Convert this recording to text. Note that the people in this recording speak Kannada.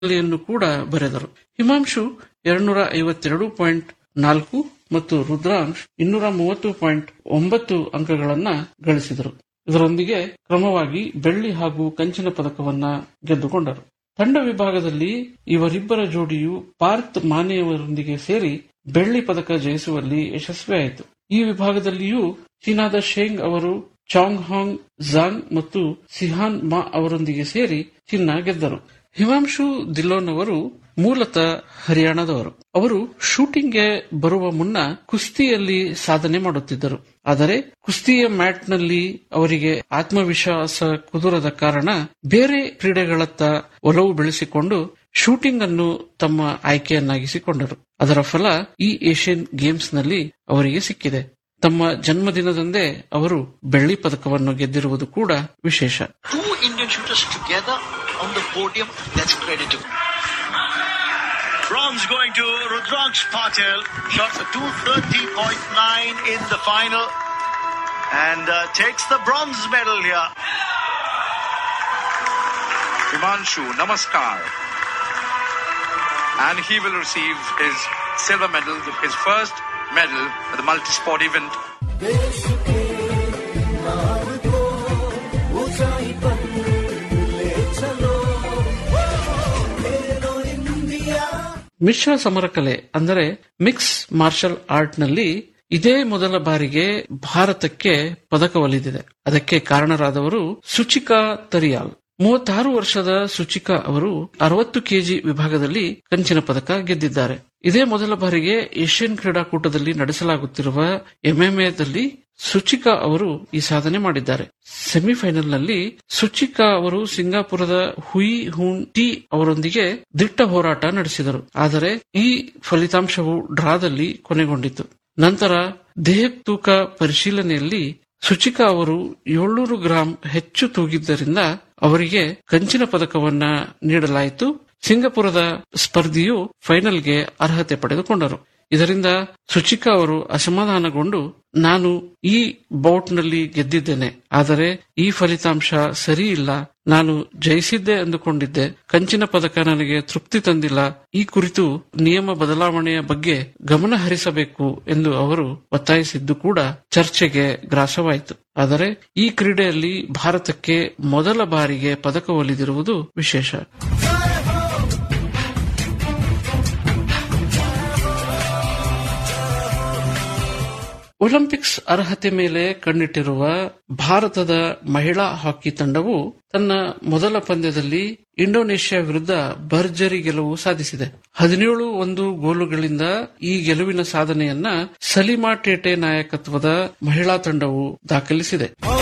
ಯನ್ನು ಕೂಡ ಬರೆದರು ಹಿಮಾಂಶು ಎರಡ್ನೂರ ಐವತ್ತೆರಡು ಪಾಯಿಂಟ್ ನಾಲ್ಕು ಮತ್ತು ರುದ್ರಾಂಶ್ ಇನ್ನೂರ ಮೂವತ್ತು ಪಾಯಿಂಟ್ ಒಂಬತ್ತು ಅಂಕಗಳನ್ನ ಗಳಿಸಿದರು ಇದರೊಂದಿಗೆ ಕ್ರಮವಾಗಿ ಬೆಳ್ಳಿ ಹಾಗೂ ಕಂಚಿನ ಪದಕವನ್ನ ಗೆದ್ದುಕೊಂಡರು ತಂಡ ವಿಭಾಗದಲ್ಲಿ ಇವರಿಬ್ಬರ ಜೋಡಿಯು ಪಾರ್ಥ್ ಮಾನೆಯವರೊಂದಿಗೆ ಸೇರಿ ಬೆಳ್ಳಿ ಪದಕ ಜಯಿಸುವಲ್ಲಿ ಯಶಸ್ವಿಯಾಯಿತು ಈ ವಿಭಾಗದಲ್ಲಿಯೂ ಚೀನಾದ ಶೇಂಗ್ ಅವರು ಚಾಂಗ್ ಹಾಂಗ್ ಝಾಂಗ್ ಮತ್ತು ಸಿಹಾನ್ ಮಾ ಅವರೊಂದಿಗೆ ಸೇರಿ ಚಿನ್ನ ಗೆದ್ದರು ಹಿಮಾಂಶು ದಿಲ್ಲೋನ್ ಅವರು ಮೂಲತಃ ಹರಿಯಾಣದವರು ಅವರು ಶೂಟಿಂಗ್ಗೆ ಬರುವ ಮುನ್ನ ಕುಸ್ತಿಯಲ್ಲಿ ಸಾಧನೆ ಮಾಡುತ್ತಿದ್ದರು ಆದರೆ ಕುಸ್ತಿಯ ಮ್ಯಾಟ್ನಲ್ಲಿ ಅವರಿಗೆ ಆತ್ಮವಿಶ್ವಾಸ ಕುದುರದ ಕಾರಣ ಬೇರೆ ಕ್ರೀಡೆಗಳತ್ತ ಒಲವು ಬೆಳೆಸಿಕೊಂಡು ಶೂಟಿಂಗ್ ಅನ್ನು ತಮ್ಮ ಆಯ್ಕೆಯನ್ನಾಗಿಸಿಕೊಂಡರು ಅದರ ಫಲ ಈ ಏಷ್ಯನ್ ಗೇಮ್ಸ್ನಲ್ಲಿ ಅವರಿಗೆ ಸಿಕ್ಕಿದೆ ತಮ್ಮ ಜನ್ಮದಿನದಂದೇ ಅವರು ಬೆಳ್ಳಿ ಪದಕವನ್ನು ಗೆದ್ದಿರುವುದು ಕೂಡ ವಿಶೇಷ two Indian shooters together on the podium, that's creditable. Bronze going to Rudraksh Patel. Shot for 230.9 in the final and uh, takes the bronze medal here. Himanshu Namaskar. And he will receive his silver medal, his first medal at the multi-sport event ಮಿಶ್ರ ಸಮರಕಲೆ ಅಂದರೆ ಮಿಕ್ಸ್ ಮಾರ್ಷಲ್ ಆರ್ಟ್ ನಲ್ಲಿ ಇದೇ ಮೊದಲ ಬಾರಿಗೆ ಭಾರತಕ್ಕೆ ಪದಕ ಒಲಿದಿದೆ ಅದಕ್ಕೆ ಕಾರಣರಾದವರು ಸುಚಿಕಾ ತರಿಯಾಲ್ ಮೂವತ್ತಾರು ವರ್ಷದ ಸುಚಿಕಾ ಅವರು ಅರವತ್ತು ಕೆಜಿ ವಿಭಾಗದಲ್ಲಿ ಕಂಚಿನ ಪದಕ ಗೆದ್ದಿದ್ದಾರೆ ಇದೇ ಮೊದಲ ಬಾರಿಗೆ ಏಷ್ಯನ್ ಕ್ರೀಡಾಕೂಟದಲ್ಲಿ ನಡೆಸಲಾಗುತ್ತಿರುವ ಎಂಎಂಎದಲ್ಲಿ ಸುಚಿಕಾ ಅವರು ಈ ಸಾಧನೆ ಮಾಡಿದ್ದಾರೆ ಸೆಮಿಫೈನಲ್ನಲ್ಲಿ ಸುಚಿಕಾ ಅವರು ಸಿಂಗಾಪುರದ ಹುಯಿ ಹೂನ್ ಟಿ ಅವರೊಂದಿಗೆ ದಿಟ್ಟ ಹೋರಾಟ ನಡೆಸಿದರು ಆದರೆ ಈ ಫಲಿತಾಂಶವು ಡ್ರಾದಲ್ಲಿ ಕೊನೆಗೊಂಡಿತು ನಂತರ ದೇಹ ತೂಕ ಪರಿಶೀಲನೆಯಲ್ಲಿ ಸುಚಿಕಾ ಅವರು ಏಳ್ನೂರು ಗ್ರಾಂ ಹೆಚ್ಚು ತೂಗಿದ್ದರಿಂದ ಅವರಿಗೆ ಕಂಚಿನ ಪದಕವನ್ನ ನೀಡಲಾಯಿತು ಸಿಂಗಪುರದ ಸ್ಪರ್ಧಿಯು ಫೈನಲ್ಗೆ ಅರ್ಹತೆ ಪಡೆದುಕೊಂಡರು ಇದರಿಂದ ಸುಚಿಕಾ ಅವರು ಅಸಮಾಧಾನಗೊಂಡು ನಾನು ಈ ಬೌಟ್ನಲ್ಲಿ ಗೆದ್ದಿದ್ದೇನೆ ಆದರೆ ಈ ಫಲಿತಾಂಶ ಸರಿ ಇಲ್ಲ ನಾನು ಜಯಿಸಿದ್ದೆ ಅಂದುಕೊಂಡಿದ್ದೆ ಕಂಚಿನ ಪದಕ ನನಗೆ ತೃಪ್ತಿ ತಂದಿಲ್ಲ ಈ ಕುರಿತು ನಿಯಮ ಬದಲಾವಣೆಯ ಬಗ್ಗೆ ಗಮನ ಹರಿಸಬೇಕು ಎಂದು ಅವರು ಒತ್ತಾಯಿಸಿದ್ದು ಕೂಡ ಚರ್ಚೆಗೆ ಗ್ರಾಸವಾಯಿತು ಆದರೆ ಈ ಕ್ರೀಡೆಯಲ್ಲಿ ಭಾರತಕ್ಕೆ ಮೊದಲ ಬಾರಿಗೆ ಪದಕ ಒಲಿದಿರುವುದು ವಿಶೇಷ ಒಲಿಂಪಿಕ್ಸ್ ಅರ್ಹತೆ ಮೇಲೆ ಕಣ್ಣಿಟ್ಟಿರುವ ಭಾರತದ ಮಹಿಳಾ ಹಾಕಿ ತಂಡವು ತನ್ನ ಮೊದಲ ಪಂದ್ಯದಲ್ಲಿ ಇಂಡೋನೇಷ್ಯಾ ವಿರುದ್ಧ ಭರ್ಜರಿ ಗೆಲುವು ಸಾಧಿಸಿದೆ ಹದಿನೇಳು ಒಂದು ಗೋಲುಗಳಿಂದ ಈ ಗೆಲುವಿನ ಸಾಧನೆಯನ್ನ ಸಲಿಮಾ ಟೇಟೆ ನಾಯಕತ್ವದ ಮಹಿಳಾ ತಂಡವು ದಾಖಲಿಸಿದೆ